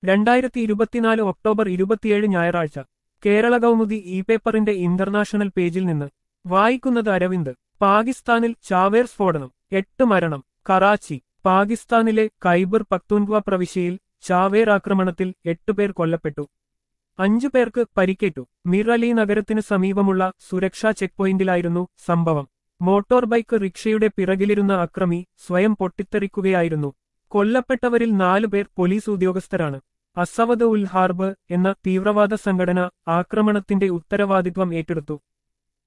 രണ്ടായിരത്തി ഇരുപത്തിനാല് ഒക്ടോബർ ഇരുപത്തിയേഴ് ഞായറാഴ്ച കേരള കൗമുദി ഇ പേപ്പറിന്റെ ഇന്റർനാഷണൽ പേജിൽ നിന്ന് വായിക്കുന്നത് അരവിന്ദ് പാകിസ്ഥാനിൽ ചാവേർ സ്ഫോടനം എട്ട് മരണം കറാച്ചി പാകിസ്ഥാനിലെ കൈബർ പക്തൂൻവ പ്രവിശ്യയിൽ ചാവേർ ആക്രമണത്തിൽ എട്ടുപേർ കൊല്ലപ്പെട്ടു അഞ്ചു പേർക്ക് പരിക്കേറ്റു മിർ അലി നഗരത്തിന് സമീപമുള്ള സുരക്ഷാ ചെക്ക് പോയിന്റിലായിരുന്നു സംഭവം മോട്ടോർ ബൈക്ക് റിക്ഷയുടെ പിറകിലിരുന്ന അക്രമി സ്വയം പൊട്ടിത്തെറിക്കുകയായിരുന്നു കൊല്ലപ്പെട്ടവരിൽ നാലുപേർ പോലീസ് ഉദ്യോഗസ്ഥരാണ് അസവദ് ഉൽ ഹാർബ് എന്ന തീവ്രവാദ സംഘടന ആക്രമണത്തിന്റെ ഉത്തരവാദിത്വം ഏറ്റെടുത്തു